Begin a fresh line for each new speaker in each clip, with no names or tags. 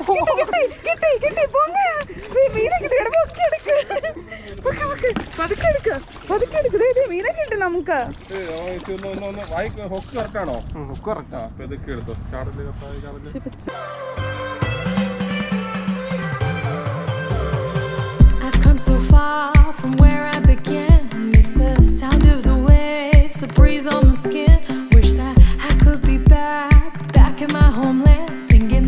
കിട്ടി കിട്ടി കിട്ടി പൊങ്ങ് ദേ മീനെ കിട്ടി എടാ പൊക്കി എടുക്ക് പൊക്ക് പൊക്ക് പതുക്കെ എടുക്ക് പതുക്കെ എടുക്ക് ദേ ദേ മീനെ കിട്ടി നമുക്ക്
ഹൊക്ക് കറക്റ്റാണോ കറക്റ്റാ അപ്പൊ ഇതൊക്കെ എടുത്തോ ചാടല് കത്തായി ചാടല്
ശ്ശെ, പിച്ച.
I've come so far from where I began. Miss the sound of the waves, the breeze on my skin. Wish that I could be back, back in my homeland, singing.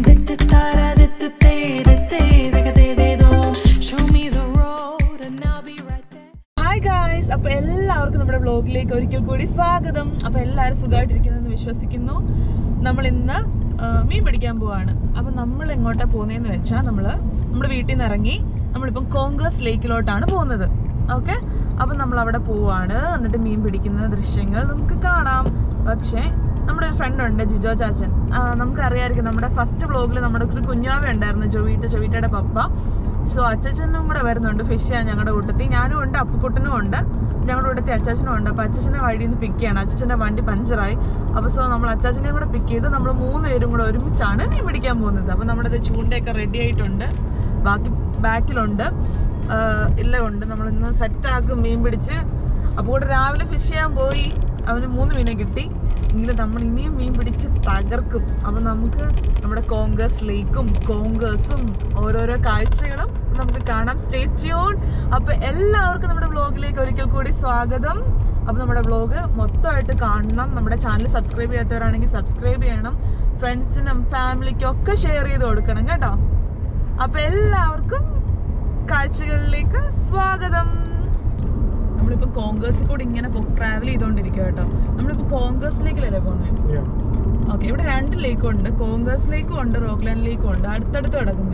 Show me the road, and I'll be right there.
Hi guys അപ്പൊ എല്ലാവർക്കും നമ്മുടെ വ്ലോഗിലേക്ക് ഒരിക്കൽ കൂടി സ്വാഗതം അപ്പൊ എല്ലാവരും സുഖമായിട്ടിരിക്കുന്നെന്ന് വിശ്വസിക്കുന്നു നമ്മൾ ഇന്ന് ആ, മീൻ പിടിക്കാൻ പോവാണ് അപ്പൊ നമ്മൾ എങ്ങോട്ടാ പോകുന്നതെന്ന് വെച്ചാൽ നമ്മള് നമ്മുടെ വീട്ടിൽ നിന്ന് ഇറങ്ങി നമ്മളിപ്പം കോങ്കേഴ്സ് ലേക്കിലോട്ടാണ് പോകുന്നത് ഓക്കെ അപ്പൊ നമ്മൾ അവിടെ പോവാണ് എന്നിട്ട് മീൻ പിടിക്കുന്ന ദൃശ്യങ്ങൾ നമുക്ക് കാണാം പക്ഷേ നമ്മുടെ ഒരു ഫ്രണ്ട് ഉണ്ട് ജിജോ ചാച്ചൻ ആ, നമുക്ക് അറിയാമായിരിക്കും നമ്മുടെ ഫസ്റ്റ് വ്ലോഗിൽ നമ്മുടെ ഒരു കുഞ്ഞാവ ഉണ്ടായിരുന്നു ജോവീട്ട ജോവീട്ടയുടെ പപ്പ സോ അച്ചച്ചനും കൂടെ വരുന്നുണ്ട് ഫിഷ് ചെയ്യാൻ ഞങ്ങളുടെ കൂട്ടത്തിൽ ഞാനും ഉണ്ട് അപ്പുക്കുട്ടനും ഉണ്ട് ഞങ്ങളുടെ കൂട്ടത്തിൽ അച്ചാച്ചനും ഉണ്ട് അപ്പൊ അച്ചച്ചനെ വഴിയിൽ നിന്ന് പിക്ക് ചെയ്യണം അച്ചച്ചന്റെ വണ്ടി പഞ്ചറായി അപ്പൊ സോ നമ്മൾ അച്ചാച്ചനെയും കൂടെ പിക്ക് ചെയ്ത് നമ്മൾ മൂന്ന് പേരും കൂടെ ഒരുമിച്ചാണ് മീൻ പിടിക്കാൻ പോകുന്നത് അപ്പൊ നമ്മുടെ ഇത് ചൂണ്ടയൊക്കെ റെഡി ആയിട്ടുണ്ട് ബാക്കി ബാക്കിലുണ്ട് ഇല്ല ഉണ്ട് നമ്മൾ ഇന്ന് സെറ്റാക്കും മീൻ പിടിച്ച് അപ്പോൾ കൂടെ രാവിലെ ഫിഷ് ചെയ്യാൻ പോയി അവന് മൂന്ന് മീനെ കിട്ടി എങ്കിലും നമ്മൾ ഇനിയും മീൻ പിടിച്ച് തകർക്കും അപ്പൊ നമുക്ക് നമ്മുടെ കോങ്കേഴ്സ് ലേക്കും കോങ്കേഴ്സും ഓരോരോ കാഴ്ചകളും നമുക്ക് കാണാം സ്റ്റേ ട്യൂൺ അപ്പൊ എല്ലാവർക്കും നമ്മുടെ വ്ലോഗിലേക്ക് ഒരിക്കൽ കൂടി സ്വാഗതം അപ്പൊ നമ്മുടെ വ്ലോഗ് മൊത്തമായിട്ട് കാണണം നമ്മുടെ ചാനൽ സബ്സ്ക്രൈബ് ചെയ്യാത്തവരാണെങ്കിൽ സബ്സ്ക്രൈബ് ചെയ്യണം ഫ്രണ്ട്സിനും ഫാമിലിക്കും ഒക്കെ ഷെയർ ചെയ്ത് കൊടുക്കണം കേട്ടോ അപ്പൊ എല്ലാവർക്കും കാഴ്ചകളിലേക്ക് സ്വാഗതം നമ്മളിപ്പോ കോൺഗ്രസിൽ കൂടി ഇങ്ങനെ ട്രാവൽ ചെയ്തോണ്ടിരിക്കുക കേട്ടോ നമ്മളിപ്പോ കോൺഗ്രസിലേക്കല്ലേ പോകുന്നത് ഓക്കെ ഇവിടെ രണ്ട് ലേക്കും ഉണ്ട് കോൺഗ്രസ് ലേക്കും ഉണ്ട് റോക്ക്ലാൻഡ് ലേക്കും ഉണ്ട് അടുത്തടുത്ത് കിടക്കുന്നത്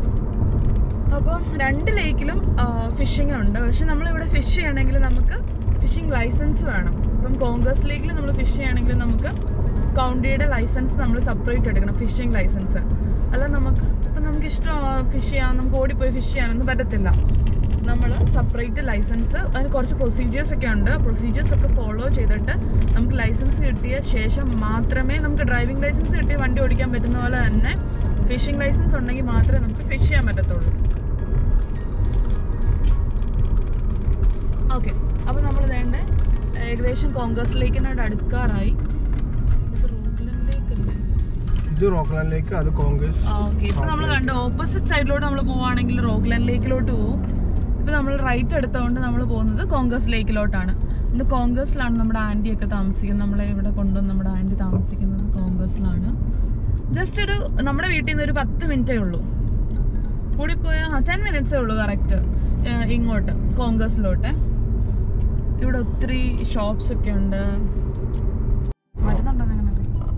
അപ്പം രണ്ട് ലേക്കിലും ഫിഷിംഗ് ഉണ്ട് പക്ഷെ നമ്മൾ ഇവിടെ ഫിഷ് ചെയ്യണമെങ്കിൽ നമുക്ക് ഫിഷിംഗ് ലൈസൻസ് വേണം ഇപ്പം കോൺഗ്രസ് ലേക്കിൽ നമ്മൾ ഫിഷ് ചെയ്യണമെങ്കിൽ നമുക്ക് കൗണ്ടിയുടെ ലൈസൻസ് നമ്മൾ സെപ്പറേറ്റ് എടുക്കണം ഫിഷിംഗ് ലൈസൻസ് അല്ല നമുക്ക് ഇപ്പം നമുക്ക് ഇഷ്ടം ഫിഷ് ചെയ്യാൻ നമുക്ക് ഓടിപ്പോയി ഫിഷ് ചെയ്യാനൊന്നും പറ്റത്തില്ല നമ്മൾ സെപ്പറേറ്റ് ലൈസൻസ് അതിന് കുറച്ച് പ്രൊസീജിയേഴ്സ് ഒക്കെ ഉണ്ട് പ്രൊസീജിയേഴ്സ് ഒക്കെ ഫോളോ ചെയ്തിട്ട് നമുക്ക് ലൈസൻസ് കിട്ടിയ ശേഷം മാത്രമേ നമുക്ക് ഡ്രൈവിംഗ് ലൈസൻസ് കിട്ടിയ വണ്ടി ഓടിക്കാൻ പറ്റുന്ന പോലെ തന്നെ ഫിഷിംഗ് ലൈസൻസ് ഉണ്ടെങ്കിൽ മാത്രമേ നമുക്ക് ഫിഷ് ചെയ്യാൻ പറ്റത്തുള്ളൂ ഓക്കെ അപ്പോൾ നമ്മൾ വേണ്ട ഏകദേശം കോൺഗ്രസ് ലേക്കിനോട് അടുക്കാറായി ഇത് റോഗ്ലൻ ലേക്ക് അല്ലേ
ഇത് റോക്ക്ലാൻഡിലേക്ക് അത് കോൺഗ്രസ്
ഓക്കെ ഇപ്പൊ നമ്മൾ കണ്ട ഓപ്പോസിറ്റ് സൈഡിലോട്ട് നമ്മൾ പോവാണെങ്കിൽ റോഗ്ലൻ ലേക്കിലോട്ട് പോകും ഇപ്പൊ നമ്മൾ റൈറ്റ് എടുത്തുകൊണ്ട് നമ്മൾ പോകുന്നത് കോൺഗ്രസ് ലേക്കിലോട്ടാണ് നമ്മുടെ കോൺഗ്രസിലാണ് നമ്മുടെ ആന്റി ഒക്കെ താമസിക്കുന്നത് നമ്മളെ ഇവിടെ കൊണ്ടുവന്ന് നമ്മുടെ ആന്റി താമസിക്കുന്നത് കോൺഗ്രസിലാണ് ജസ്റ്റ് ഒരു നമ്മുടെ വീട്ടിൽ നിന്ന് ഒരു പത്ത് മിനിറ്റേ ഉള്ളൂ കൂടിപ്പോയ ടെൻ മിനിറ്റ്സേ ഉള്ളൂ കറക്റ്റ് ഇങ്ങോട്ട് കോൺഗ്രസിലോട്ട് ഇവിടെ ഒത്തിരി ഷോപ്സ് ഒക്കെ ഉണ്ട് വരുന്നുണ്ടോ എന്ന് എങ്ങനെ അറിയാം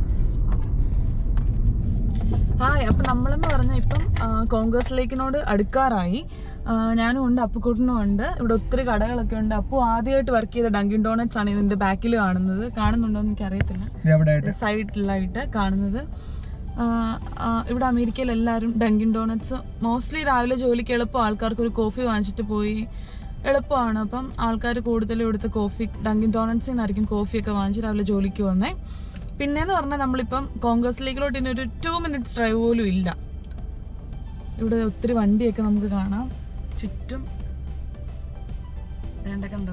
ഹായ് അപ്പൊ നമ്മളെന്ന് പറഞ്ഞ ഇപ്പം കോൺഗ്രസ് ലേക്കിനോട് അടുക്കാറായി ആ, ഞാനും ഉണ്ട് അപ്പുക്കുട്ടനും ഉണ്ട് ഇവിടെ ഒത്തിരി കടകളൊക്കെ ഉണ്ട് അപ്പു ആദ്യമായിട്ട് വർക്ക് ചെയ്ത ഡങ്കിൻ ഡോണറ്റ്സ് ആണ് ഇതിന്റെ ബാക്കിൽ കാണുന്നത് കാണുന്നുണ്ടോ എന്ന് എനിക്കറിയത്തില്ല
എവിടെ ആയിട്ട്
സൈഡിലായിട്ട് കാണുന്നത് ആ, ആ, ഇവിടെ അമേരിക്കയിൽ എല്ലാവരും ഡങ്കിൻ ഡോണറ്റ്സ് മോസ്റ്റ്ലി രാവിലെ ജോലിക്ക് എളുപ്പം ആൾക്കാർക്ക് ഒരു കോഫി വാങ്ങിച്ചിട്ട് പോയി എളുപ്പമാണ് അപ്പം ആൾക്കാർ കൂടുതലും ഇവിടുത്തെ കോഫി ഡങ്കിൻ ഡോണറ്റ്സിൽ നിന്നായിരിക്കും കോഫിയൊക്കെ വാങ്ങിച്ച് രാവിലെ ജോലിക്ക് വന്നേ പിന്നെന്ന് പറഞ്ഞാൽ നമ്മളിപ്പം കോൺഗ്രസ് ലീഗിലോട്ട് ഇനി ഒരു ടു മിനിറ്റ്സ് ഡ്രൈവ് പോലും ഇല്ല ഇവിടെ ഒത്തിരി വണ്ടിയൊക്കെ നമുക്ക് കാണാം ചുറ്റും വേണ്ട കണ്ടോ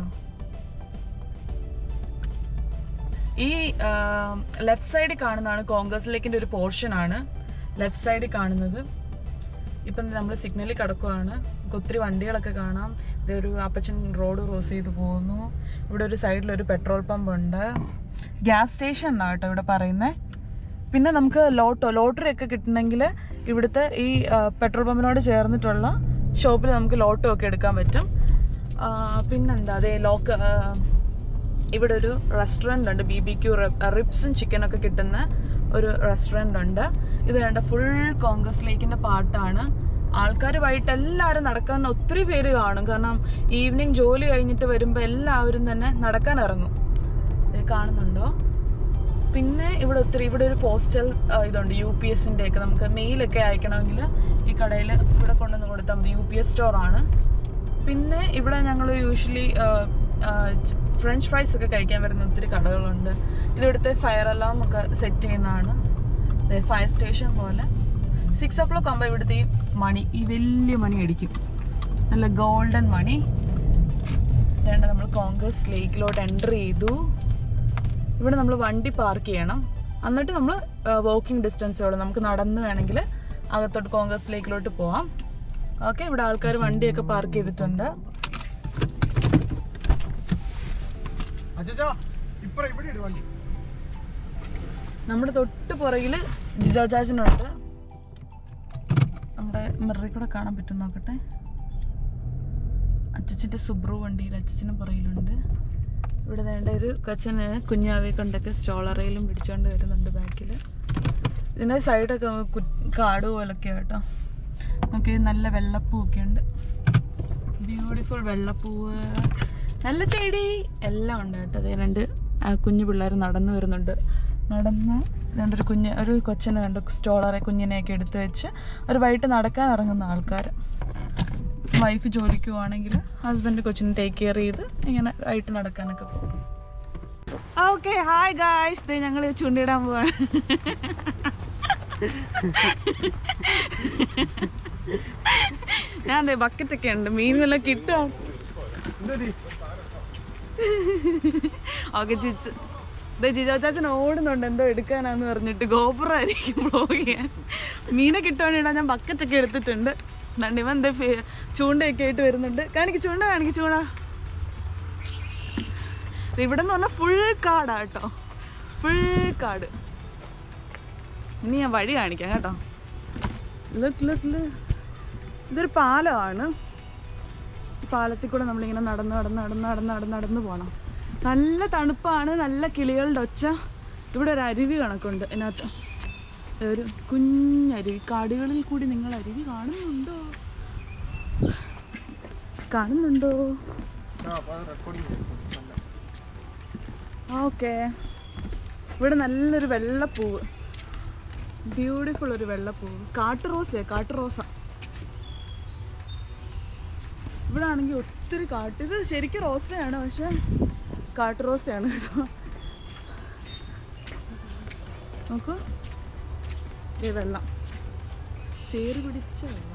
ഈ ലെഫ്റ്റ് സൈഡിൽ കാണുന്നതാണ് കോൺഗ്രസ് ലേക്കിന്റെ ഒരു പോർഷൻ ആണ് ലെഫ്റ്റ് സൈഡിൽ കാണുന്നത് ഇപ്പം നമ്മൾ സിഗ്നലിൽ കിടക്കുവാണ് നമുക്ക് ഒത്തിരി വണ്ടികളൊക്കെ കാണാം ഇത് ഒരു അപ്പച്ചൻ റോഡ് ക്രോസ് ചെയ്ത് പോകുന്നു ഇവിടെ ഒരു സൈഡിൽ ഒരു പെട്രോൾ പമ്പ് ഉണ്ട് ഗ്യാസ് സ്റ്റേഷൻ എന്നാണ് കേട്ടോ ഇവിടെ പറയുന്നത് പിന്നെ നമുക്ക് ലോട്ടോ ലോട്ടറി ഒക്കെ കിട്ടണമെങ്കിൽ ഇവിടുത്തെ ഈ ആ, പെട്രോൾ പമ്പിനോട് ചേർന്നിട്ടുള്ള ഷോപ്പിൽ നമുക്ക് ലോട്ടോ ഒക്കെ എടുക്കാൻ പറ്റും ആ, പിന്നെന്താ അതെ ലോക്ക് ആ, ഇവിടെ ഒരു റെസ്റ്റോറൻ്റ് ഉണ്ട് ബി ബി ക്യൂ റിപ്സും ചിക്കനൊക്കെ കിട്ടുന്ന ഒരു റെസ്റ്റോറൻ്റ് ഉണ്ട് ഇത് വേണ്ട ഫുൾ കോൺഗ്രസ് ലേക്കിന്റെ പാട്ടാണ് ആൾക്കാർ വൈകിട്ട് എല്ലാവരും നടക്കാൻ ഒത്തിരി പേര് കാണും കാരണം ഈവനിങ് ജോലി കഴിഞ്ഞിട്ട് വരുമ്പോൾ എല്ലാവരും തന്നെ നടക്കാൻ ഇറങ്ങും ഇത് കാണുന്നുണ്ടോ പിന്നെ ഇവിടെ ഒത്തിരി ഇവിടെ ഒരു പോസ്റ്റൽ ഇതുണ്ട് യു പി എസിന്റെ ഒക്കെ നമുക്ക് മെയിലൊക്കെ അയക്കണമെങ്കിൽ ഈ കടയിൽ ഇവിടെ കൊണ്ടുവന്ന് കൊടുത്താൽ മതി യു പി എസ് സ്റ്റോർ ആണ് പിന്നെ ഇവിടെ ഞങ്ങൾ യൂഷ്വലി ഫ്രഞ്ച് ഫ്രൈസ് ഒക്കെ കഴിക്കാൻ വരുന്ന ഒത്തിരി കടകളുണ്ട് ഇത് ഇവിടുത്തെ ഫയർ അലാം ഒക്കെ സെറ്റ് ചെയ്യുന്നതാണ് ഫയർ സ്റ്റേഷൻ പോലെ സിക്സ് ഓ ക്ലോക്ക് ആകുമ്പോൾ ഇവിടുത്തെ ഈ മണി ഈ വലിയ മണി അടിക്കും നല്ല ഗോൾഡൻ മണി വേണ്ട നമ്മൾ കോൺഗ്രസ് ലേക്കിലോട്ട് എൻ്റർ ചെയ്തു ഇവിടെ നമ്മൾ വണ്ടി പാർക്ക് ചെയ്യണം എന്നിട്ട് നമ്മൾ വാക്കിംഗ് ഡിസ്റ്റൻസേ ഉള്ളൂ നമുക്ക് നടന്ന് വേണമെങ്കിൽ അകത്തോട്ട് കോൺഗ്രസ് ലേക്കിലോട്ട് പോവാം ഓക്കെ ഇവിടെ ആൾക്കാർ വണ്ടിയൊക്കെ പാർക്ക് ചെയ്തിട്ടുണ്ട്
അച്ഛാ ഇപ്പറ ഇവിടെ ഇട് വണ്ടി
നമ്മുടെ തൊട്ട് പുറകില് ജിജോചാച്ചനുണ്ട് നമ്മുടെ മിററിൽ കൂടെ കാണാൻ പറ്റും നോക്കട്ടെ അച്ചച്ചൻ്റെ സുബ്രു വണ്ടിയിൽ അച്ചച്ചനും പുറകിലുണ്ട് ഇവിടെ വേണ്ട ഒരു കൊച്ചന് കുഞ്ഞാവെ കൊണ്ടൊക്കെ സ്റ്റോളറയിലും പിടിച്ചോണ്ട് വരുന്നുണ്ട് ബാക്കിൽ ഇതിൻ്റെ സൈഡൊക്കെ കു- കാട് പോലൊക്കെ കേട്ടോ ഓക്കെ നല്ല വെള്ളപ്പൂവൊക്കെ ഉണ്ട് ബ്യൂട്ടിഫുൾ വെള്ളപ്പൂവ് നല്ല ചെടി എല്ലാം ഉണ്ട് കേട്ടോ അതേ രണ്ട് ആ, കുഞ്ഞു പിള്ളേർ നടന്നു വരുന്നുണ്ട് നടന്ന് രണ്ടൊരു കുഞ്ഞ് ഒരു കൊച്ചിനെ കണ്ട് സ്റ്റോളറെ കുഞ്ഞിനെയൊക്കെ എടുത്ത് വെച്ച് ഒരു വൈകിട്ട് നടക്കാൻ ഇറങ്ങുന്ന ആൾക്കാർ വൈഫ് ജോലിക്ക് പോവാണെങ്കിൽ ഹസ്ബൻഡ് കൊച്ചിനെ ടേക്ക് കെയർ ചെയ്ത് ഇങ്ങനെ വൈകിട്ട് നടക്കാനൊക്കെ പോകും ഓക്കെ ഹായ് ഗായ്സ് ദേ ഞങ്ങൾ ചൂണ്ടിയിടാൻ പോവാണ് ഞാൻ ദേ ബക്കറ്റൊക്കെ ഉണ്ട് മീൻ വല്ല കിട്ടോ
എന്തടി
ഓക്കെ ജിജ് ദേ ജിജോ ചാച്ചൻ ഓടുന്നുണ്ട് എന്തോ എടുക്കാനാന്ന് പറഞ്ഞിട്ട് ഗോപുരമായിരിക്കും ബ്ലോഗ് ചെയ്യാൻ മീനെ കിട്ടുവാണെങ്കിൽ ഞാൻ ബക്കറ്റൊക്കെ എടുത്തിട്ടുണ്ട് ദണ്ട് ഇവൻ എന്താ ചൂണ്ടയൊക്കെ ആയിട്ട് വരുന്നുണ്ട് കാണിക്ക് ചൂണ്ട കാണിക്ക് ചൂണ്ട ദേ ഇവിടെ എന്ന് പറഞ്ഞാൽ ഫുൾ കാടാ കേട്ടോ ഫുൾ കാട് ഇനി ഞാൻ വഴി കാണിക്കാം കേട്ടോ ലുക്ക് ലുക്ക് ലുക്ക് ഇതൊരു പാലമാണ് ഈ പാലത്തിൽ കൂടെ നമ്മളിങ്ങനെ നടന്ന് നടന്ന് നടന്ന് നടന്ന് നടന്ന് നടന്ന് പോകണം നല്ല തണുപ്പാണ് നല്ല കിളികളുടെ ഒച്ച ഇവിടെ ഒരു അരുവി കണക്കുണ്ട് അതിനകത്ത് ഒരു കുഞ്ഞരുവി കാടുകളിൽ കൂടി നിങ്ങൾ അരുവി കാണുന്നുണ്ടോ കാണുന്നുണ്ടോ
ആ അപ്പൊ അത് റെക്കോർഡിങ്
ഓക്കെ ഇവിടെ നല്ലൊരു വെള്ളപ്പൂവ് ബ്യൂട്ടിഫുൾ ഒരു വെള്ളപ്പൂവ് കാട്ടു റോസേ കാട്ടു റോസ ഇവിടെ ആണെങ്കിൽ ഒത്തിരി കാട്ട് ഇത് ശരിക്കും റോസയാണ് പക്ഷെ കാട്ടു റോസയാണ് കേട്ടോ നോക്കൂ ഈ വെള്ളം ചേറ് പിടിച്ച വെള്ളം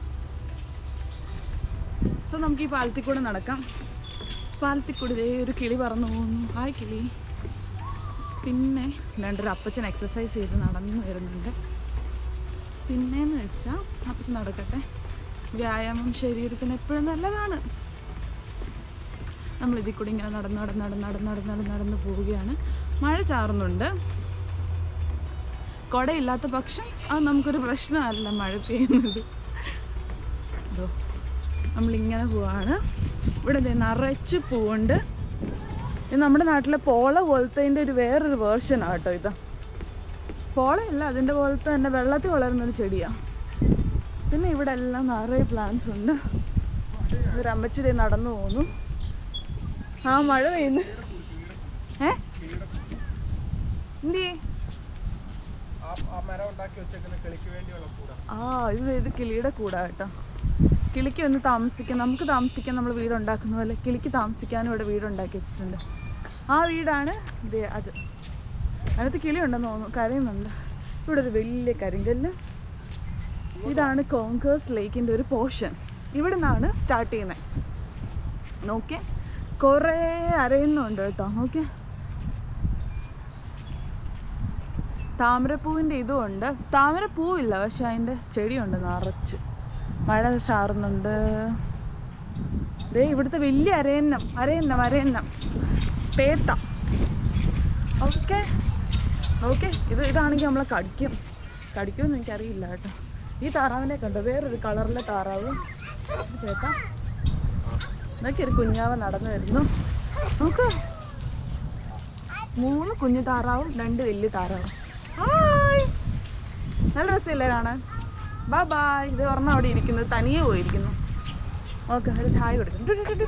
സോ നമുക്ക് ഈ പാലത്തിൽ കൂടെ നടക്കാം പാലത്തിൽ കൂടി ദേ ഒരു കിളി പറന്നു പോകുന്നു ഹായ് കിളി പിന്നെ രണ്ടൊരു അപ്പച്ചൻ എക്സസൈസ് ചെയ്ത് നടന്നു വരുന്നുണ്ട് പിന്നെന്ന് വെച്ചാൽ അപ്പച്ചൻ നടക്കട്ടെ വ്യായാമം ശരീരത്തിന് എപ്പോഴും നല്ലതാണ് നമ്മൾ ഇതിൽ കൂടി ഇങ്ങനെ നടന്ന് നടന്ന് നടന്ന് നടന്ന് നടന്ന് നടന്ന് നടന്ന് പോവുകയാണ് മഴ ചാറുന്നുണ്ട് കുടയില്ലാത്ത പക്ഷം അത് നമുക്കൊരു പ്രശ്നമല്ല മഴ പെയ്യുന്നത് ഇതോ നമ്മളിങ്ങനെ പോവാണ് ഇവിടെ ദേ നിറച്ച് പൂവുണ്ട് ഇത് നമ്മുടെ നാട്ടിലെ പോള പോലത്തെ ഒരു വേറൊരു വേർഷനാണ് കേട്ടോ ഇത് പോളയല്ല അതിൻ്റെ പോലത്തെ തന്നെ വെള്ളത്തിൽ വളരുന്നൊരു ചെടിയാണ് പിന്നെ ഇവിടെ എല്ലാം നിറയെ പ്ലാന്റ്സ് ഉണ്ട് ഒരു അമ്മച്ചി ദേ നടന്നു പോന്നു ആ മഴ പെയ്യുന്നു ഏ എന്തി
ആ ആ മരം ഉണ്ടാക്കി വെച്ചേക്കുന്ന കിളിക്ക് വേണ്ടിയുള്ള കൂടാ
ആ ഇത് ഇത് കിളിയുടെ കൂടാ കേട്ടോ കിളിക്ക് വന്ന് താമസിക്കാൻ നമുക്ക് താമസിക്കാൻ നമ്മൾ വീടുണ്ടാക്കുന്ന പോലെ കിളിക്ക് താമസിക്കാനും ഇവിടെ വീടുണ്ടാക്കി വെച്ചിട്ടുണ്ട് ആ വീടാണ് ഇത് അത് അതിനകത്ത് കിളി ഉണ്ടെന്ന് തോന്നുന്നു കരയുന്നുണ്ട് ഇവിടെ ഒരു വലിയ കരിങ്കല്ല് ഇതാണ് കോങ്കേഴ്സ് ലേക്കിൻ്റെ ഒരു പോർഷൻ ഇവിടെ നിന്നാണ് സ്റ്റാർട്ട് ചെയ്യുന്നത് നോക്കിയേ കുറേ അരയുന്നുണ്ട് കേട്ടോ നോക്കിയേ താമരപ്പൂവിൻ്റെ ഇതും ഉണ്ട് താമരപ്പൂവില്ല പക്ഷെ അതിൻ്റെ ചെടിയുണ്ട് നിറച്ച് മഴ ചാറുന്നുണ്ട് ദേ ഇവിടുത്തെ വലിയ അരയന്നം അരയന്നം അരയന്നം പേത്ത ഓക്കെ ഓക്കെ ഇത് ഇതാണെങ്കിൽ നമ്മളെ കടിക്കും കടിക്കുമെന്ന് എനിക്കറിയില്ല കേട്ടോ ഈ താറാവിനെ കണ്ടോ വേറൊരു കളറിലെ താറാവ് ഇത് പേത്ത ഇതൊക്കെ ഒരു കുഞ്ഞാവ നടന്നു വരുന്നു നോക്ക് മൂന്ന് കുഞ്ഞു താറാവും രണ്ട് വലിയ താറാവും ഹായ് നല്ല രസമില്ലേ കാണാൻ ബാ ബായ് ഇത് ഒരെണ്ണം അവിടെ ഇരിക്കുന്നത് തനിയെ പോയിരിക്കുന്നു ഓക്കെ ഒരു ചായ കൊടുക്കും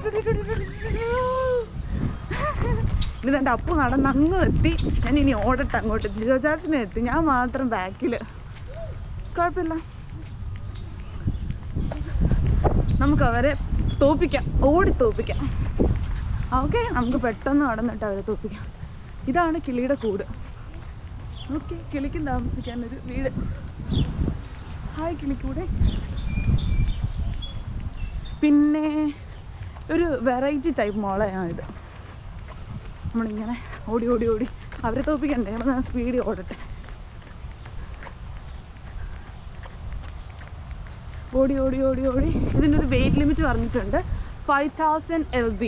ഇനി എൻ്റെ അപ്പു നടന്ന് അങ്ങ് എത്തി ഞാൻ ഇനി ഓടട്ടെ അങ്ങോട്ട് ജിജോ ചാച്ചിനെ എത്തി ഞാൻ മാത്രം ബാക്കിൽ കുഴപ്പമില്ല നമുക്ക് അവരെ തോപ്പിക്കാം ഓടി തോപ്പിക്കാം ഓക്കെ നമുക്ക് പെട്ടെന്ന് നടന്നിട്ട് അവരെ തോപ്പിക്കാം ഇതാണ് കിളിയുടെ കൂട് ഓക്കെ കിളിക്കും താമസിക്കാൻ ഒരു വീട് ഹായ് കിളിക്കൂടെ പിന്നെ ഒരു വെറൈറ്റി ടൈപ്പ് മോളയാണിത് നമ്മളിങ്ങനെ ഓടി ഓടി ഓടി അവരെ തോപ്പിക്കണ്ടേ നമ്മൾ ഞാൻ സ്പീഡിൽ ഓടട്ടെ ഓടി ഓടി ഓടി ഓടി ഇതിൻ്റെ ഒരു വെയിറ്റ് ലിമിറ്റ് പറഞ്ഞിട്ടുണ്ട് ഫൈവ് തൗസൻഡ് എൽ ബി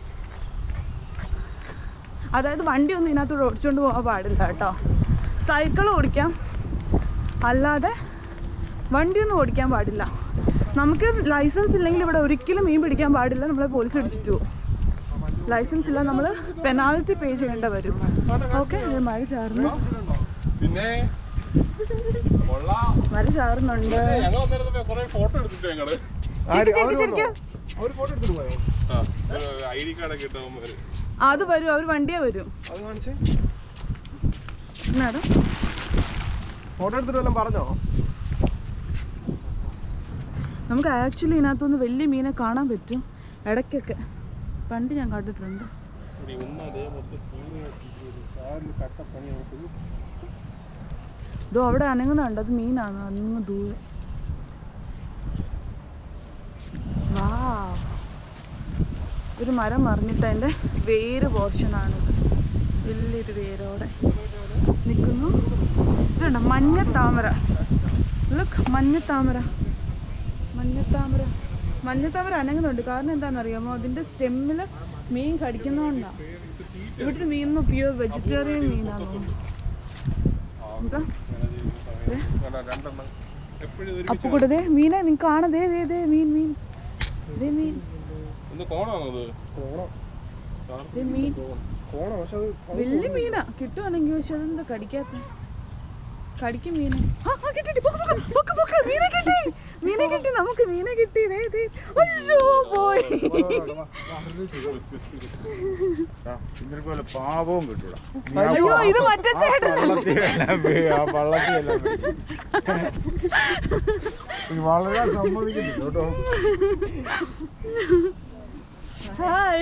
അതായത് വണ്ടിയൊന്നും ഇതിനകത്തൂടെ ഓടിച്ചുകൊണ്ട് പോകാൻ പാടില്ല കേട്ടോ സൈക്കിൾ ഓടിക്കാം അല്ലാതെ വണ്ടിയൊന്നും ഓടിക്കാൻ പാടില്ല നമുക്ക് ലൈസൻസ് ഇല്ലെങ്കിൽ ഇവിടെ ഒരിക്കലും മീൻ പിടിക്കാൻ പാടില്ല നമ്മളെ പോലീസ് പിടിച്ചിട്ട് പോകും ലൈസൻസ് ഇല്ല നമ്മൾ പെനാൽറ്റി പേ ചെയ്യേണ്ട വരും ഓക്കെ മഴ ചാറുന്നു
പിന്നെ കൊള്ളാം
മഴ ചാറുന്നുണ്ട്
ഞങ്ങൾ വന്നിരുന്നപ്പോ കുറെ ഫോട്ടോ എടുത്തിട്ട് ഞങ്ങള്
ആര്
ചിരിക്ക്,
അവര്
ചിരിക്ക്.
വന്നോ? അവര് ഫോട്ടോ എടുത്തിട്ട് പോയോ
ഐ ഡി കാർഡൊക്കെ ഇട്ടവന്മാര്
അത് വരും അവർ വണ്ടിയെ വരും
അത് കാണിച്ചേ
എന്നാടാ
ഫോട്ടോ എടുത്തിട്ട് വല്ലതും പറഞ്ഞോ
നമുക്ക് ആക്ച്വലി ഇതിനകത്തുനിന്ന് വലിയ മീനെ കാണാൻ പറ്റും ഇടയ്ക്കൊക്കെ പണ്ട് ഞാൻ കണ്ടിട്ടുണ്ട്
ഇവിടെ ഒന്ന് അതേ മൊത്തം
കാറിൽ കട്ടപ്പണി നമുക്ക്
ഇതോ അവിടെ അനങ്ങുന്നുണ്ട് അത് മീനാണ് അങ്ങ് ദൂരെ വാ ഒരു മരം മറിഞ്ഞിട്ട് അതിൻ്റെ വേര് പോർഷനാണിത് വലിയൊരു വേരോടെ നിൽക്കുന്നു ഇതുണ്ട് മഞ്ഞ താമര ലുക്ക് മഞ്ഞ താമര മഞ്ഞ താമര മഞ്ഞ താമര അനങ്ങുന്നുണ്ട് കാരണം എന്താണെന്നറിയാമോ അതിൻ്റെ സ്റ്റെമ്മിൽ മീൻ കടിക്കുന്നതുകൊണ്ടാണ് ഇവിടുത്തെ മീൻ പ്യൂർ വെജിറ്റേറിയൻ മീനാണ് എന്താ
രണ്ടെണ്ണം എപ്പോഴും ഒരു
അപ്പൊ കൂടെ ദേ മീനെ നിങ്ങ കാണതേ ദേ ദേ മീൻ മീൻ ദേ മീൻ
ഒന്ന് കോണാണോ അത്
കോണം
ദേ മീൻ
കോണം പക്ഷെ അത്
വലിയ മീനാ കിട്ടുവാണെങ്കിൽ പക്ഷെ അതെന്താ കടിക്കാത്ത കടിക്കും മീന് ആ, ആ, കിട്ടി, കിട്ടി. പൊക്ക്, പൊക്ക്, പൊക്ക്, പൊക്ക്. മീനെ കിട്ടി മീനെ കിട്ടി നമുക്ക് മീനെ കിട്ടി ദേ ദേ അയ്യോ പോയി
ഇന്നലെ പോലെ പാവവും കിട്ടൂടാ
അയ്യോ ഇത് മറ്റേ ചേട്ടൻ
ആ വള്ളത്തിയെല്ലാം വളരെ സമ്മതിക്കുന്നു കേട്ടോ
ഹായ്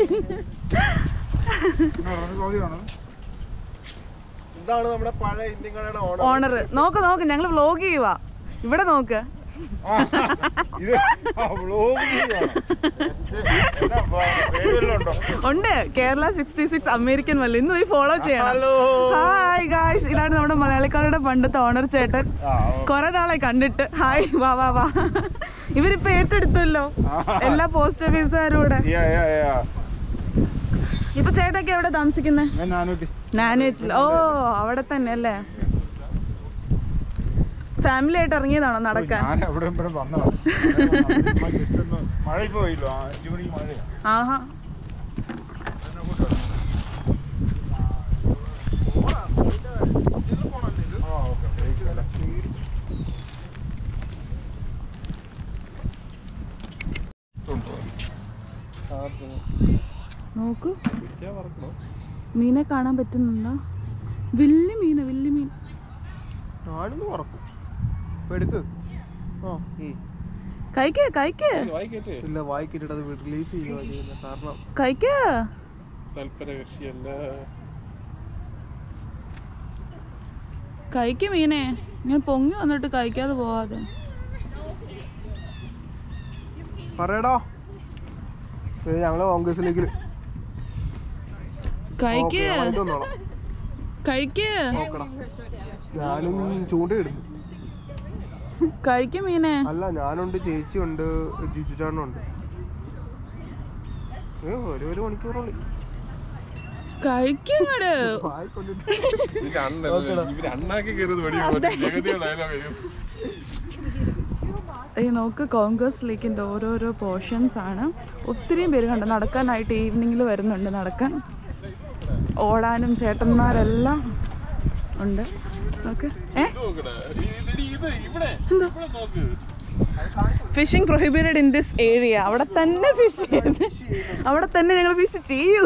ചോദ്യമാണ്
ഇതാണ് നമ്മുടെ പഴയ ഇന്ത്യൻ കടയുടെ ഓണം
ഓണർ നോക്ക് നോക്ക് ഞങ്ങൾ വ്ലോഗ് ചെയ്യുവാ ഇവിടെ നോക്ക്
ഇത് വ്ലോഗ് പേരുണ്ടോ
ഉണ്ട് കേരള സിക്സ്റ്റി സിക്സ് അമേരിക്കൻ വല്ല ഇന്ന് പോയി ഫോളോ ചെയ്യണം ഹായ് ഗായ്സ് ഇതാണ് നമ്മുടെ മലയാളിക്കാരുടെ പണ്ടത്തെ ഓണർ ചേട്ടൻ
ആ
കൊറേ നാളായി കണ്ടിട്ട് ഹായ് വാ വാ വാ ഇവരിപ്പോ ഏറ്റെടുത്തല്ലോ എല്ലാ പോസ്റ്റ് ഓഫീസുകാരും കൂടെ
യാ യാ യാ
ഇപ്പൊ ചേട്ടൊക്കെ എവിടെ താമസിക്കുന്നത്
ഞാൻ നാനൂറ്റി
നാനേച്ചിൽ ഓ അവിടെ തന്നെ അല്ലേ ഫാമിലി ആയിട്ട് ഇറങ്ങിയതാണോ നടക്കാൻ
ഞാൻ എവിടെ ഇവിടെ വന്നതാ മഴ ഇപ്പൊ പോയില്ലോ അഞ്ചു മണിക്ക് മഴയാ
ആഹാ
ആ ഓക്കെ അല്ലേ
നോക്കൂ മീനെ കാണാൻ പറ്റുന്നുണ്ടോ വലിയ മീന വലിയ മീൻ
ഞാനൊന്ന് പറക്കും ഇപ്പൊ എടുക്ക് ആ
കഴിക്ക് കഴിക്ക്
വായിക്കട്ടെ
ഇല്ല വായിക്കിട്ട് അത് റിലീസ് ചെയ്യുക ചെയ്യുന്നത് കാരണം
കഴിക്ക്
തൽപര കൃഷിയല്ല
കഴിക്ക് മീനെ ഞാൻ പൊങ്ങി വന്നിട്ട് കഴിക്കാതെ പോവാതെ
പറയടാ ഇത് ഞങ്ങള് കോൺഗ്രസിലേക്ക്
കഴിക്ക്
വന്നോളാം
കഴിക്ക്
നോക്കണം ഞാനും ചൂണ്ടയിടും
കഴിക്ക് മീനെ
അല്ല ഞാനുണ്ട് ചേച്ചിയുണ്ട് ജിജു ചാണുണ്ട് ഏ ഒരു ഒരു മണിക്കൂറുള്ളി
കഴിക്കങ്ങട്
ആയിക്കൊണ്ടിട്ട്
ഇത് അണ്ണ ഇവര് അണ്ണാക്കി കയറുന്നത് വെടി ഡയലോഗ്
ഈ നോക്ക് കോൺഗ്രസ് ലേക്കിൻ്റെ ഓരോരോ പോർഷൻസ് ആണ് ഒത്തിരിയും പേര് കണ്ട് നടക്കാനായിട്ട് ഈവനിങ്ങിൽ വരുന്നുണ്ട് നടക്കാൻ ഓടാനും ചേട്ടന്മാരെല്ലാം ഉണ്ട് നോക്ക് ഏ
നോക്കട്ടെ ഇത് ഇത് ഇവിടെ ഇവിടെ നോക്ക്
fishing prohibited in this area അവിടെ തന്നെ ഫിഷ് ചെയ്ത് അവിടെ തന്നെ ഞങ്ങൾ ഫിഷ് ചെയ്യൂ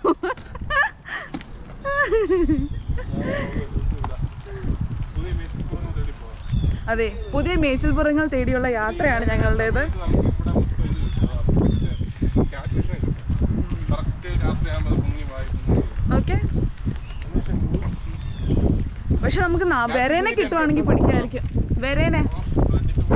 പുതിയ മെസ്സി പോകുന്ന തേടി പോവാം
അതെ പുതിയ മേച്ചിൽപ്പുറങ്ങൾ തേടിയുള്ള യാത്രയാണ് ഞങ്ങളുടേത്
കറക്റ്റ് രാത്രിയാകുമ്പോൾ മുങ്ങി വായി
ഓക്കെ പക്ഷെ നമുക്ക് ന- വെരേനെ കിട്ടുവാണെങ്കിൽ പിടിക്കായിരിക്കും വെരേനെ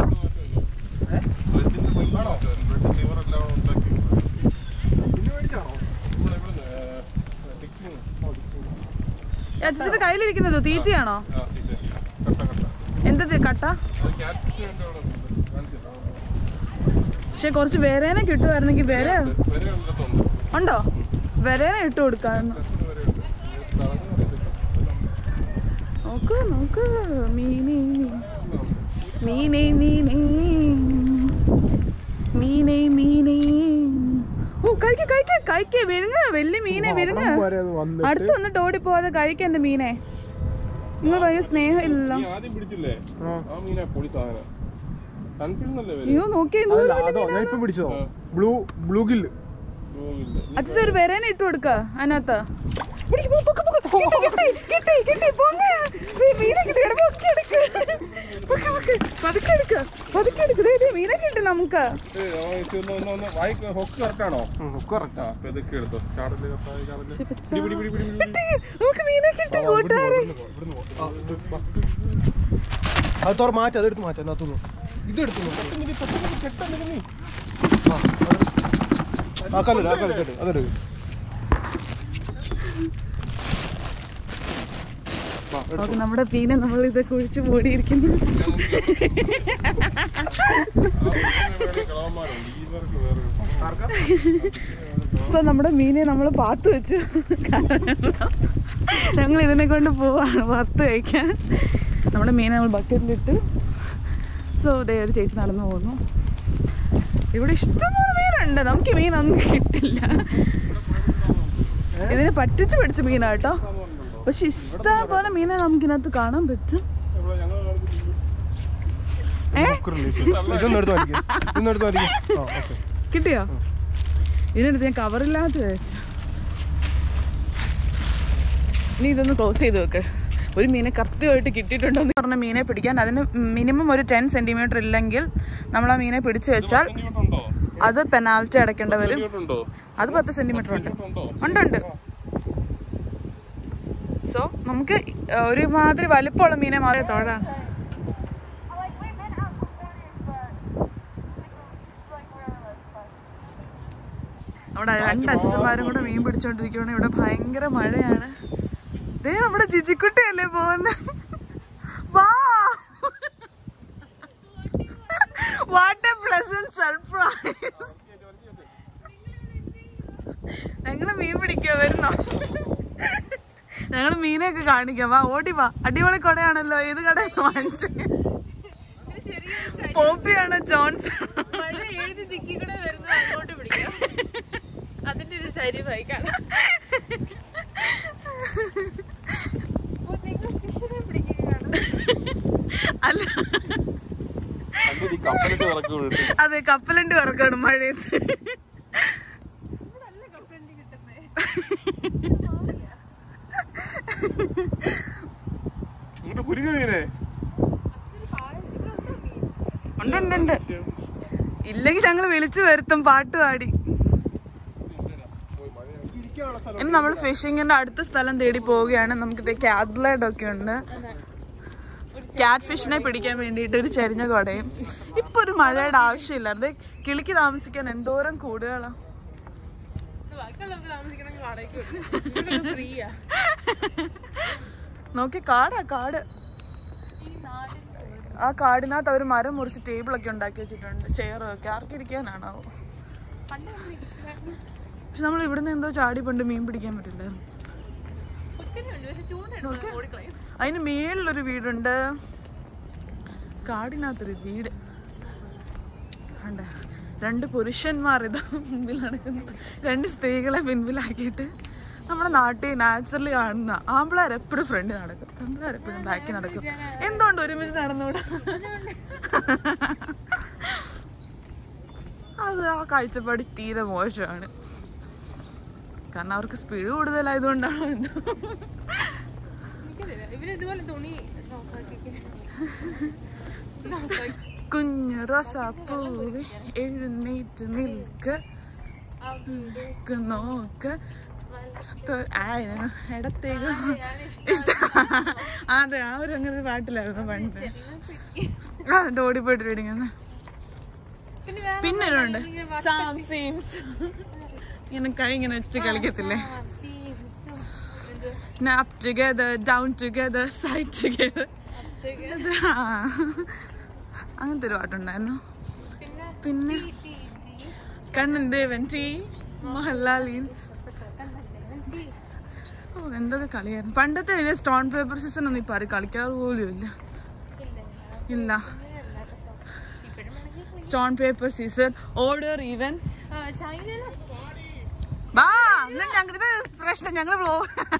അച്ഛന്റെ കയ്യിലിരിക്കുന്നതോ തീറ്റയാണോ
ആ, ഇത്. കട്ട കട്ട
എന്തത് കട്ട
അത് ക്യാറ്റ് ഫിഷ് ഉണ്ട് അവിടെ ഉണ്ട്. കാണിച്ചു തരാം.
പക്ഷെ കുറച്ച് വേരേനെ കിട്ടുമായിരുന്നെങ്കിൽ വേറെ
വരെ ഉണ്ടെന്നുണ്ട്
ഉണ്ടോ വേരേനെ ഇട്ട് കൊടുക്കാമായിരുന്നു
ടെസ്റ്റിന് വരെ ഉണ്ട് ഇത് തളർന്ന് അറിയത്തില്ല.
നോക്ക് നോക്ക് മീനെ മീനെ മീനെ മീനെ മീനെ ഓ കഴിക്ക കഴിക്ക കഴിക്ക വിഴുങ്ങ വലിയ മീനെ വിഴുങ്ങ
വരെ അത് വന്നിട്ട്
അടുത്ത് വന്നിട്ട് ഓടിപ്പോവാതെ കഴിക്ക എന്റെ മീനെ നിങ്ങൾ ഭയങ്കര സ്നേഹം ഇല്ലല്ലോ
നീ ആദ്യം പിടിച്ചില്ലേ ആ മീനെ പൊളി സാധനം സൺഫിൽ എന്നല്ലേ വരും
അയ്യോ നോക്കി
അതല്ല, അതോ ഞാൻ ഇപ്പൊ പിടിച്ചതോ ബ്ലൂ ബ്ലൂ ഗില്ല്
അച്ഛൻ ഒരു വരേനെ ഇട്ട് കൊടുക്ക അതിനകത്ത് പിടിക്ക്, പോ, പൊക്ക്, പൊക്ക്. കിട്ടി, കിട്ടി, കിട്ടി, കിട്ടി, പൊങ്ങ്. ദേ, മീനെ കിട്ടി, എടാ, പൊക്കി എടുക്ക്. പൊക്ക്, പൊക്ക്. പതുക്കെ എടുക്ക്, പതുക്കെ എടുക്ക്. ദേ, ദേ, മീനെ കിട്ടി നമുക്ക്
വായിക്ക് ഹൊക്ക് കറക്റ്റാണോ
കറക്റ്റ്
ആ അപ്പൊ ഇതൊക്കെ എടുത്തോ ചാടല് കത്തായി ചാടല്
ശ്ശെ, പച്ച.
പിടി, പിടി, പിടി, പിടി, പിടി.
കിട്ടി, നമുക്ക് മീനെ കിട്ടി കൂട്ടുകാരെ
അത് തുറ മാറ്റി അതെടുത്ത് മാറ്റാം അതിനകത്തുനിന്ന് ഇതെടുത്തു ആ കല്ലിട് ആ കല്ലിട്ട് അതെടുക്ക്
നമുക്ക് നമ്മുടെ മീനെ നമ്മൾ ഇത് കുഴിച്ച് മൂടിയിരിക്കുന്നു
കളവന്മാരുണ്ട് ഇവർക്ക് വേറെ
സോ നമ്മുടെ മീനെ നമ്മൾ പാത്ത് വെച്ചു ഞങ്ങൾ ഇതിനെ കൊണ്ട് പോവാണ് പാത്ത് കഴിക്കാൻ നമ്മുടെ മീനെ നമ്മൾ ബക്കറ്റിലിട്ട് സോ ഇതേ ഒരു ചേച്ചി നടന്നു പോകുന്നു ഇവിടെ ഇഷ്ടംപോലെ മീനുണ്ട് നമുക്ക് മീനൊന്നും കിട്ടില്ല ഇതിനെ പറ്റിച്ച് പിടിച്ച മീനാ കേട്ടോ പക്ഷെ ഇഷ്ടം പോലെ മീനെ നമുക്കിനകത്ത് കാണാൻ പറ്റും ഏ
ഇതൊന്നും എടുത്ത് മാറ്റിക്കും ഇതൊന്നും എടുത്ത് മാറ്റിക്കും ആ ഓക്കെ
കിട്ടിയോ ഇതിനടുത്ത് ഞാൻ കവറില്ലാത്ത വെച്ചു ഇനി ഇതൊന്ന് ക്ലോസ് ചെയ്ത് വെക്ക് ഒരു മീനെ കൃത്യമായിട്ട് കിട്ടിയിട്ടുണ്ടോ എന്ന് പറഞ്ഞ മീനെ പിടിക്കാൻ അതിന് മിനിമം ഒരു ടെൻ സെന്റിമീറ്റർ ഇല്ലെങ്കിൽ നമ്മൾ ആ മീനെ പിടിച്ചു വെച്ചാൽ
ഉണ്ടോ
അത് പെനാൽറ്റി അടയ്ക്കേണ്ട വരും
ഉണ്ടോ
അത് പത്ത് സെന്റിമീറ്റർ ഉണ്ട്
ഉണ്ടോ
ഉണ്ട് ഉണ്ട് സോ നമുക്ക് ഒരുമാതിരി വലിപ്പമുള്ള മീനെ മാത്രമേ തൊഴാം അവിടെ രണ്ട് അച്ഛന്മാരും കൂടെ മീൻ പിടിച്ചോണ്ടിരിക്കുകയാണ് ഇവിടെ ഭയങ്കര മഴയാണ് ദേ നമ്മുടെ ജിജിക്കുട്ടിയല്ലേ പോകുന്നത് വാ വാട്ട് എ പ്ലസന്റ് സർപ്രൈസ് ഞങ്ങള് മീൻ പിടിക്കുക വരുന്നോ ഞങ്ങള് മീനെയൊക്കെ കാണിക്കാം വാ ഓടി വാ അടിപൊളി കൊടയാണല്ലോ ഏത് കടയിൽ വാങ്ങിച്ചത് പോപ്പിയാണ് ജോൺസൺ
മഴ ഏത് ദിക്കിൽ കൂടെ വരുന്നത് അങ്ങോട്ട് പിടിക്കാം അതിന്റെ ഒരു ശരീരമായി കാണാം അപ്പൊ നിങ്ങൾ ഫിഷിനെ പിടിക്കുകയാണ്
അല്ല
ഈ കപ്പലിട്ട് ഇറക്കി വിട്ടിട്ട്
അതെ കപ്പലണ്ടി ഇറക്കാണ് മഴയത്ത്
നല്ല കപ്പലണ്ടി കിട്ടുന്നേ
ഇങ്ങോട്ട് കുരുങ്ങ മീനെ
ഉണ്ട് ഉണ്ട് ഉണ്ട് ഇല്ലെങ്കിൽ ഞങ്ങൾ വിളിച്ചു വരുത്തും പാട്ട് പാടി ഇനി നമ്മൾ ഫിഷിങ്ങിന്റെ അടുത്ത സ്ഥലം തേടി പോവുകയാണ് നമുക്ക് കാത്ലൈഡ് ഒക്കെ ഉണ്ട് ക്യാറ്റ് ഫിഷിനെ പിടിക്കാൻ വേണ്ടിയിട്ട് ഒരു ചെരിഞ്ഞ കുടയും ഇപ്പൊ ഒരു മഴയുടെ ആവശ്യമില്ല അത് കിളിക്ക് താമസിക്കാൻ എന്തോരം കൂടുകളാ
ബാക്കിയുള്ളവർക്ക് താമസിക്കണമെങ്കിൽ വാടകയ്ക്ക് ഫ്രീയാ
നോക്കി കാടാ കാട്
ഈ നാല്
ആ കാടിനകത്ത് അവർ മരം മുറിച്ച് ടേബിളൊക്കെ ഉണ്ടാക്കി വെച്ചിട്ടുണ്ട് ചെയറും ഒക്കെ ആർക്കിരിക്കാനാണോ
പണ്ട് നമ്മൾ ഇരിക്കുവായിരുന്നു.
പക്ഷെ നമ്മൾ ഇവിടുന്ന് എന്തോ ചാടി പണ്ട് മീൻ പിടിക്കാൻ പറ്റില്ല
ഒത്തിരി ഉണ്ട് പക്ഷെ ചൂണ്ട ഓടിക്കളയും
അതിന് മേളിലൊരു വീടുണ്ട് കാടിനകത്തൊരു വീട് കണ്ട രണ്ട് പുരുഷന്മാർ ഇതാ മുമ്പിൽ നടക്കുന്നു രണ്ട് സ്ത്രീകളെ പിൻപിലാക്കിയിട്ട് നമ്മുടെ നാട്ടിൽ നാച്ചുറലി കാണുന്ന ആമ്പിളാർ എപ്പോഴും ഫ്രണ്ട് നടക്കും പെമ്പിളാർ എപ്പോഴും ബാക്കി നടക്കും എന്തുകൊണ്ട് ഒരുമിച്ച് നടന്നുകൂടാ അത് ആ കാഴ്ചപ്പാട് തീരെ മോശമാണ് കാരണം അവർക്ക് സ്പീഡ് കൂടുതലായതുകൊണ്ടാണോ എന്തോ
എനിക്കറിയില്ല ഇവര് ഇതുപോലെ തുണി നോക്കാക്കി നോക്കാക്കി
കുഞ്ഞു റോസാപ്പൂവെ എഴുന്നേറ്റ് നിൽക്ക് നിൽക്ക് നോക്ക് തൊ- ആ, ഇടത്തേക്ക് ഇഷ്ടം അതെ ആ ഒരു അങ്ങനെ ഒരു പാട്ടിലായിരുന്നു പണ്ട് ആ എന്നിട്ട് ഓടിപ്പോയിട്ട് റീഡിങ്
പിന്നെ വേറെ
പിന്നെ ഒരു ഉണ്ട് സാം സീംസ് ഇങ്ങനെ കൈ ഇങ്ങനെ വെച്ചിട്ട് കളിക്കത്തില്ലേ
ആ, സീ- സൂ- എന്ത്?
up together, down together, side together. ആ. അങ്ങനത്തെ ഒരു പാട്ടുണ്ടായിരുന്നു പിന്നെ കണ്ണൻ ദേവൻ ടി മോഹൻലാലീൻ ഓ എന്തൊക്കെ കളിയായിരുന്നു പണ്ടത്തെ സ്റ്റോൺ പേപ്പർ സീസൺ ഒന്നും ഇപ്പൊ ആരും കളിക്കാറ് പോലും ഇല്ല ഇല്ല സ്റ്റോൺ പേപ്പർ സീസൺ ഓർഡർ ഈവൻ
ചൈനയിലെ
വാ എന്നിട്ട് ഞങ്ങൾക്ക് പ്രശ്നം ഞങ്ങള് പോ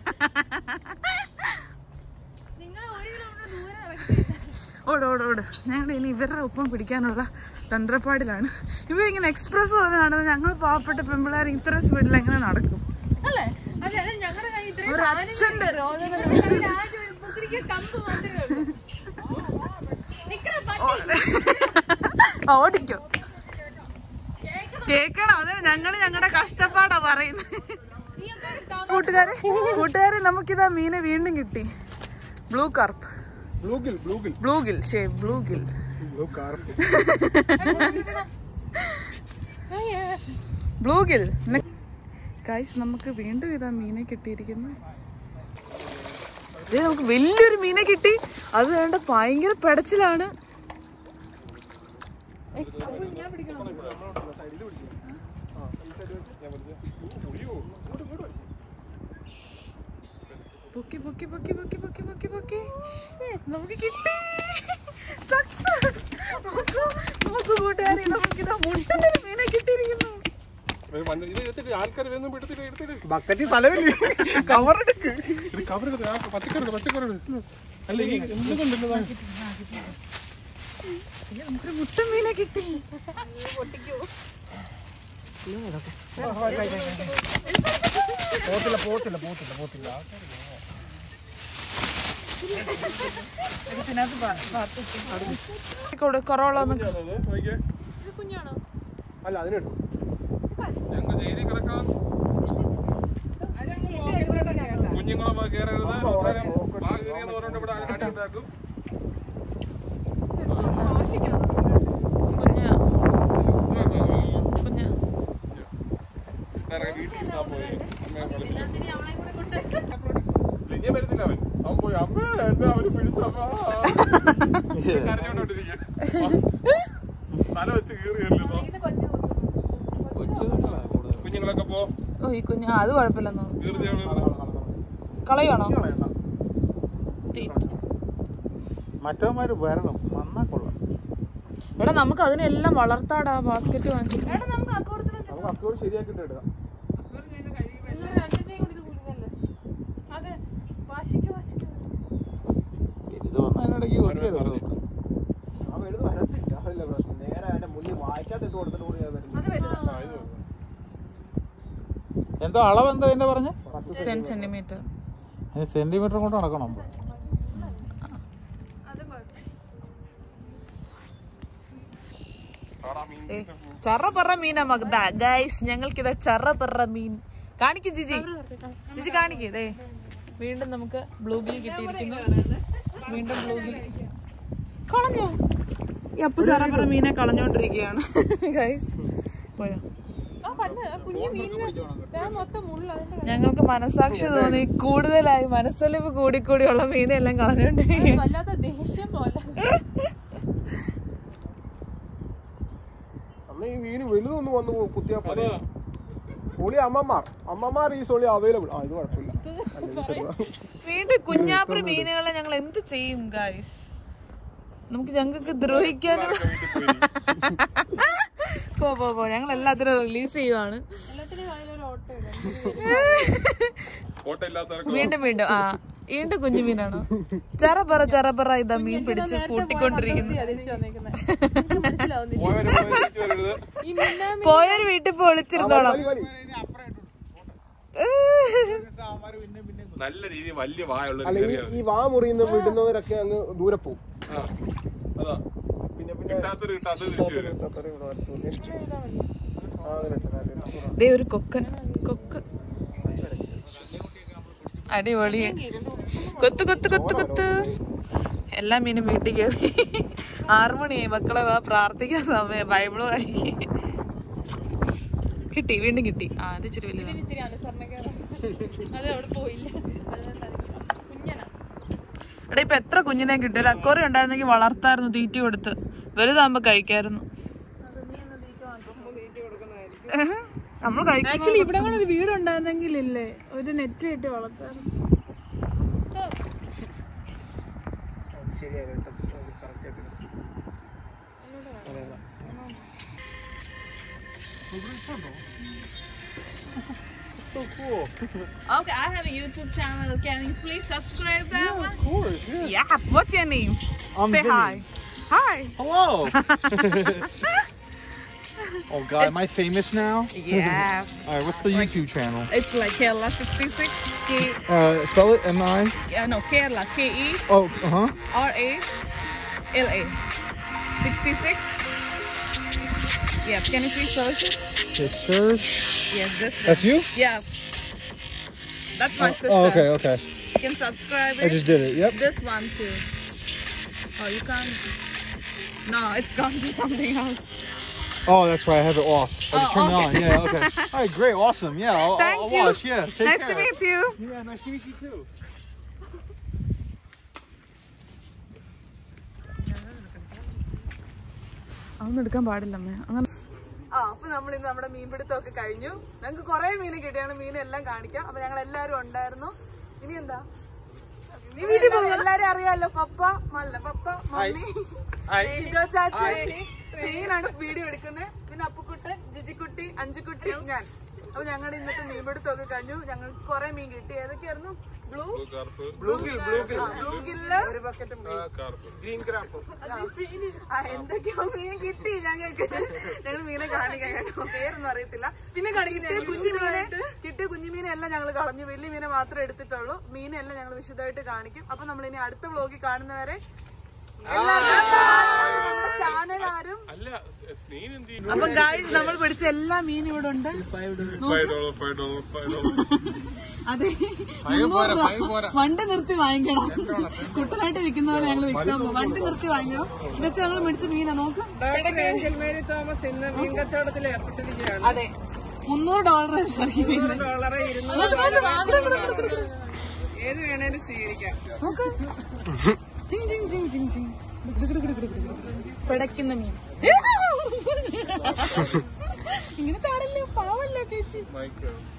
നിങ്ങൾ ഒരു കിലോമീറ്റർ ദൂരെ നടക്കില്ല
ഓട് ഓട് ഓട് ഞങ്ങൾ ഇനി ഇവരുടെ ഒപ്പം പിടിക്കാനുള്ള തന്ത്രപ്പാടിലാണ് ഇവരിങ്ങനെ എക്സ്പ്രസ് പോലെ നടന്ന് ഞങ്ങൾ പാവപ്പെട്ട പെമ്പിള്ളേർ ഇത്ര സ്പീഡിൽ എങ്ങനെ നടക്കും അല്ലേ
അതെ അതെ ഞങ്ങളുടെ കയ്യിൽ ഇത്രയും
ഒരു അച്ഛന്റെ രോദന
കയ്യിൽ ആകെ ഒരു കുത്തിരിക്ക കമ്പ് മാത്രമേ ഉള്ളൂ നിക്കണ പട്ടി
ഓടിക്കോ കേക്കണം അത് ഞങ്ങള് ഞങ്ങളുടെ കഷ്ടപ്പാടാ പറയുന്നത്
നീയൊക്കെ ഒരു ടൗൺ
കൂട്ടുകാരെ കൂട്ടുകാരെ നമുക്കിതാ മീനെ വീണ്ടും കിട്ടി blue carp
bluegill bluegill
bluegill ഷേ bluegill
blue carp
bluegill guys നമുക്ക് വീണ്ടും ഇതാ മീനെ കിട്ടിയിരിക്കുന്നു ദേ നമുക്ക് വലിയൊരു മീനെ കിട്ടി അത് വേണ്ട ഭയങ്കര പെടച്ചിലാണ് പൊക്കി പൊക്കി പൊക്കി പൊക്കി പൊക്കി പൊക്കി പൊക്കി നമുക്ക് കിട്ടി സക്സസ് നോക്കൂ നോക്കൂ കൂട്ടുകാരി നമുക്കിതാ മുട്ടന്റെ ഒരു മീനെ കിട്ടിയിരിക്കുന്നു
ഒരു മണ്ണ് ഇത് എടുത്തിട്ട് ആൾക്കാർ വരുന്നു എടുത്തിട്ട് എടുത്തിട്ട്
ബക്കറ്റിൽ സ്ഥലമില്ലേ കവറെടുക്ക്
ഇത് കവർ എടുത്ത് ആ പച്ചക്കറി പച്ചക്കറി എടുത്ത്. അല്ല ഈ എന്തുകൊണ്ടിരുന്നതാ
നമുക്കൊരു മുട്ടൻ മീനെ കിട്ടി
പോത്തില്ല പോത്തില്ല പോത്തില്ല പോത്തില്ല
കൊറോള ഒന്ന്
നോക്കിയേ
ഇത് കുഞ്ഞാണോ
അല്ല അതിനെടുത്തു
ഞങ്ങൾ ജയിലിൽ കിടക്കാം കുഞ്ഞുങ്ങളെ കയറരുത് അവസാനം വാ കയറിയെന്ന് പറഞ്ഞിട്ട് ഇവിടെ അടി ഉണ്ടാക്കും
കുഞ്ഞ കുഞ്ഞ
ഇറങ്ങി വീട്ടിൽ ഇരുന്നാ പോയി അമ്മയെ കളിച്ചു
അതിന് അവളെ കൂടെ കൊണ്ട്
ഇനി വരത്തില്ല അവൻ അവൻ പോയി അമ്മ എന്നെ അവര് പിടിച്ചമ്മ കരഞ്ഞോണ്ടിരിക്കുക തല വെച്ച് കീറിയല്ലോ കുഞ്ഞുങ്ങളൊക്കെ പോ
ഓ ഈ കുഞ്ഞ ആ, അത് കുഴപ്പമില്ലെന്നോ
കീറി
കളയാണോ
മറ്റവന്മാര് വരണം നന്നാ കൊള്ളാം
എടാ നമുക്ക് അതിനെല്ലാം വളർത്താടാ ബാസ്ക്കറ്റ് വാങ്ങിച്ചു
നമുക്ക് അക്കോട് ശരിയാക്കിട്ട് എടുക്കാം
നിങ്ങൾ രണ്ടിന്റെയും കൂടി ഇത് കുടുങ്ങല്ലേ
അതെ വാശിക്ക് വാശിക്ക്
ഇത് വന്നതിനിടയ്ക്ക് വലിയ രസം ആ വലുത് വരത്തില്ല അതല്ല പ്രശ്നം നേരെ അതിന്റെ മുന്നിൽ വായിക്കാത്തിട്ട് കൊടുത്തിട്ട് കൂടി അത് വരുന്നു. എന്തോ അളവ് എന്താ എന്നെ പറഞ്ഞ
ടെൻ സെന്റിമീറ്റർ
സെന്റിമീറ്റർ കൊണ്ട് നടക്കണം
ചറ പറ മീനാ മകദ ഗൈസ് ഞങ്ങൾക്കിതാ ചറ പറ മീൻ കാണിക്കും ജിജി ജിജി കാണിക്കേ ദേ വീണ്ടും നമുക്ക് ബ്ലൂഗിൽ കിട്ടിയിരിക്കുന്നു വീണ്ടും ബ്ലൂഗിൽ കളഞ്ഞോ ഈ അപ്പു ചറ പറ മീനെ കളഞ്ഞോണ്ടിരിക്കുകയാണ് ഗൈസ് പോയോ
ആ പണ്ട് ആ കുഞ്ഞു മീനിന് ദാ മൊത്തം മുള്ള അതിന്റെ
ഞങ്ങൾക്ക് മനസാക്ഷി തോന്നി കൂടുതലായി മനസ്സൊലിവ് കൂടിക്കൂടിയുള്ള മീനെല്ലാം കളഞ്ഞോണ്ടിരിക്കുകയാണ്
വല്ലാത്ത ദേഷ്യം പോലെ
അമ്മ ഈ മീന് വലുതൊന്നും വന്ന് കുത്തിയാ പോലെ ഒളി അമ്മമാർ അമ്മമാർ ഈ സോളി അവൈലബിൾ ആ ഇത് കുഴപ്പമില്ല അല്ല, ഇത് ചെറുതാ.
വീണ്ടും കുഞ്ഞാപ്രി മീനുകളെ ഞങ്ങൾ എന്ത് ചെയ്യും ഗായ്സ് നമുക്ക് ഞങ്ങൾക്ക് ദ്രോഹിക്കാനും പോ പോ പോ ഞങ്ങൾ എല്ലാത്തിനും റിലീസ് ചെയ്യുവാണ്
എല്ലാത്തിനും അതിലൊരു ഓട്ടം ഇടും
ഫോട്ടോ ഇല്ലാത്തവർക്ക്
വീണ്ടും വീണ്ടും ആ വീണ്ടും കുഞ്ഞു മീനാണോ ചറപറ ചറപറ ഇതാ മീൻ പിടിച്ച് കൂട്ടിക്കൊണ്ടിരിക്കുന്നു
തിരിച്ചു വന്നേക്കുന്നത് മനസ്സിലാവുന്നില്ല
പോയവര് പോയി തിരിച്ചു വരരുത്
ഈ മിന്നാ
പോയൊരു വീട്ടിൽ പോയി ഒളിച്ചിരുന്നോളാം
വലി, വലി.
നല്ല രീതിയിൽ വലിയ വായുള്ള
അല്ല ഈ ഈ വാ മുറിയുന്ന വിടുന്നവരൊക്കെ അങ്ങ് ദൂരെ പോകും
അതാ
പിന്നെ പിന്നെ
കിട്ടാത്തൊരു കിട്ടാത്തത് തിരിച്ചു വരും
അത്രയും ഇവിടെ വരത്തുള്ളൂ. ആ, അങ്ങനെ ഇട്ട് നല്ല രസമുള്ള.
ദേ ഒരു കൊക്കൻ കൊക്ക് അടിപൊളി കൊത്ത് കൊത്ത് കൊത്ത് കൊത്ത് എല്ലാ മീനും വീട്ടിൽ കയറി ആറുമണിയായി മക്കളെ വാ പ്രാർത്ഥിക്കാൻ സമയം ബൈബിള് വായിക്കും കിട്ടി വീണ്ടും കിട്ടി ആ അത് ഇച്ചിരി വലുതാണ്
ഇച്ചിരി അനുസരണക്കേടാ അത് അവിടെ പോയില്ല അതുകൊണ്ടായിരിക്കും കുഞ്ഞനാ
എടാ ഇപ്പൊ എത്ര കുഞ്ഞിനെ കിട്ടി ഒരു അക്കോറി ഉണ്ടായിരുന്നെങ്കിൽ വളർത്തായിരുന്നു തീറ്റ കൊടുത്ത് വലുതാകുമ്പോ കഴിക്കായിരുന്നു നമ്മൾ
ആക്ച്വലി ഇവിടെ കൂടെ ഒരു വീട് ഉണ്ടായിരുന്നെങ്കിൽ ഇല്ലേ ഒരു നെറ്റ് ഇട്ട് വളർത്താറ്
ശരിയാണ് കേട്ടോ കറക്റ്റ് ആയിട്ട്
Okay, I have a YouTube channel. Can you please subscribe that one?
Of course, yeah.
Yeah. What's your name?
I'm
Say
Vinny.
hi. Hi.
Hello. oh God, am I famous now?
Yeah.
All right, what's the YouTube channel?
it's like Kerala 66. K.
Uh, spell it. M I.
Yeah, no, Kerala. K E
Oh, uh huh.
R A L A. 66. Yeah. Can you please search it?
Okay, search.
Yes, this.
That's you?
Yeah. That's my sister.
Oh, okay, okay.
You can subscribe
I
it.
just did it. Yep.
This one too. Oh, you can't. No, it's gone to something else.
Oh, that's why I have it off. I just
Oh,
turned it on. Yeah, okay. All right, great, awesome. Yeah, I'll,
Thank
I'll
you.
watch. Yeah, take
nice
care.
to meet you.
Yeah, nice to meet you too.
അതൊന്നും എടുക്കാൻ പാടില്ലമ്മേ അങ്ങനെ ആ അപ്പൊ നമ്മൾ ഇന്ന് നമ്മുടെ മീൻപിടുത്തമൊക്കെ കഴിഞ്ഞു ഞങ്ങൾക്ക് കുറെ മീൻ കിട്ടിയാണ് മീനെല്ലാം കാണിക്കാം അപ്പൊ ഞങ്ങൾ എല്ലാരും ഉണ്ടായിരുന്നു ഇനി എന്താ നീ വീട്ടിൽ പോയി എല്ലാരും അറിയാലോ പപ്പ മല്ല പപ്പ മമ്മി ജിജോ ചാച്ചി സീനാണ് വീഡിയോ എടുക്കുന്നത് പിന്നെ അപ്പുക്കുട്ടൻ ജിജിക്കുട്ടി അഞ്ചുക്കുട്ടി ഞാൻ അപ്പൊ ഞങ്ങളുടെ ഇന്നത്തെ മീൻപിടുത്തമൊക്കെ കഴിഞ്ഞു ഞങ്ങൾക്ക് കുറെ മീൻ കിട്ടി ഏതൊക്കെയായിരുന്നു blue
bluegill bluegill
bluegill
ഒരു ബക്കറ്റ് ഗ്രീൻ ക്രാപ്പ്
ആ, എന്തൊക്കെയോ മീൻ കിട്ടി ഞങ്ങൾക്ക് ഞങ്ങൾ മീനെ കാണിക്കാൻ കേട്ടോ പേരൊന്നും അറിയത്തില്ല പിന്നെ കാണിക്കുന്ന കുഞ്ഞു മീനെ കിട്ടിയ കുഞ്ഞു മീനെ എല്ലാം ഞങ്ങൾ കളഞ്ഞു വലിയ മീനെ മാത്രമേ എടുത്തിട്ടുള്ളൂ മീനെല്ലാം ഞങ്ങൾ വിശദമായിട്ട് കാണിക്കും അപ്പൊ നമ്മൾ ഇനി അടുത്ത വ്ലോഗിൽ കാണുന്നവരെ ചാനൽ ആരും
അല്ല സ്നേഹം എന്ത് ചെയ്യും
അപ്പൊ ഗായ്സ് നമ്മൾ പിടിച്ച എല്ലാ മീനും ഇവിടെ ഉണ്ട്
five dollar five dollar five dollar
അതെ മുന്നൂറ് രൂപ. വണ്ടി നിർത്തി വാങ്ങിക്കണം കുട്ടനായിട്ട് വിൽക്കുന്ന പോലെ ഞങ്ങൾ വിൽക്കാൻ പോകും വണ്ടി നിർത്തി വാങ്ങിക്കണം ഇതൊക്കെ ഞങ്ങൾ മേടിച്ച മീനാ നോക്കാം
ഏഞ്ചൽ മേരി തോമസ് ഇന്ന് മീൻ കച്ചവടത്തിൽ ഏർപ്പെട്ടിരിക്കുകയാണ്
അതെ മുന്നൂറ് ഡോളർ
ഡോളറ് ഇരുന്നൂറ് ഏത് വേണേലും സ്വീകരിക്കാം
പിടയ്ക്കുന്ന മീൻ ഇങ്ങനെ ചാടല്ലേ പാവല്ലേ ചേച്ചി
മൈക്ക്